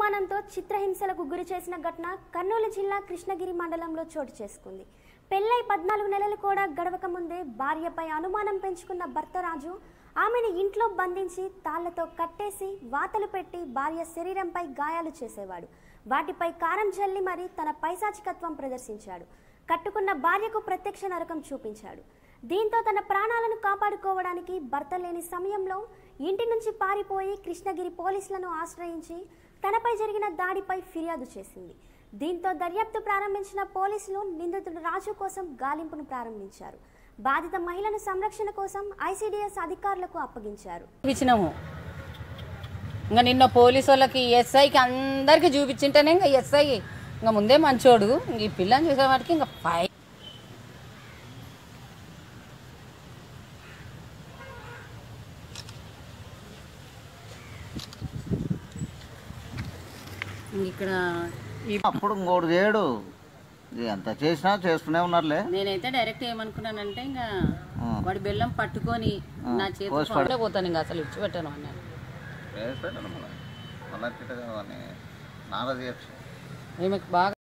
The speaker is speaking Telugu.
అనుమానంతో చిత్రహింసలకు గురి చేసిన ఘటన కర్నూలు జిల్లా కృష్ణగిరి మండలంలో చోటు చేసుకుంది పెళ్ళై పద్నాలుగు నెలలు కూడా గడవక ముందే భార్యపై అనుమానం పెంచుకున్న భర్త రాజు ఆమెను ఇంట్లో బంధించి తాళ్లతో కట్టేసి వాతలు పెట్టి భార్య శరీరంపై గాయాలు చేసేవాడు వాటిపై కారం జల్లి మరి తన పైశాచికత్వం ప్రదర్శించాడు కట్టుకున్న భార్యకు ప్రత్యక్ష నరకం చూపించాడు దీంతో తన ప్రాణాలను కాపాడుకోవడానికి భర్త లేని సమయంలో ఇంటి నుంచి పారిపోయి కృష్ణగిరి పోలీసులను ఆశ్రయించి తనపై జరిగిన దాడిపై ఫిర్యాదు చేసింది దీంతో దర్యాప్తు ప్రారంభించిన పోలీసులు నిందితుడు రాజు కోసం గాలింపును ప్రారంభించారు బాధిత మహిళను సంరక్షణ కోసం ఐసీడీఎస్ అధికారులకు అప్పగించారు చూపించినాము ఇంకా నిన్న పోలీసు వాళ్ళకి ఎస్ఐకి అందరికి చూపించింటేనే ఇంకా ఎస్ఐ ఇంకా ముందే మంచోడు ఇంక ఈ పిల్లని చూసేవాటికి ఇంకా పై ఇంక ఇక్కడ ఈ అప్పుడు ఇంకోటి చేయడు ఇది ఎంత చేసినా చేస్తూనే ఉన్నారులే నేనైతే డైరెక్ట్ ఏమనుకున్నానంటే ఇంకా ఆ. వాడి బెల్లం పట్టుకొని నా కోసి చేతిలో పోతాను ఇంకా అసలు ఇచ్చిపెట్టాను అన్నాను మళ్ళీ నారా చేయొచ్చు ఈమెకు బాగా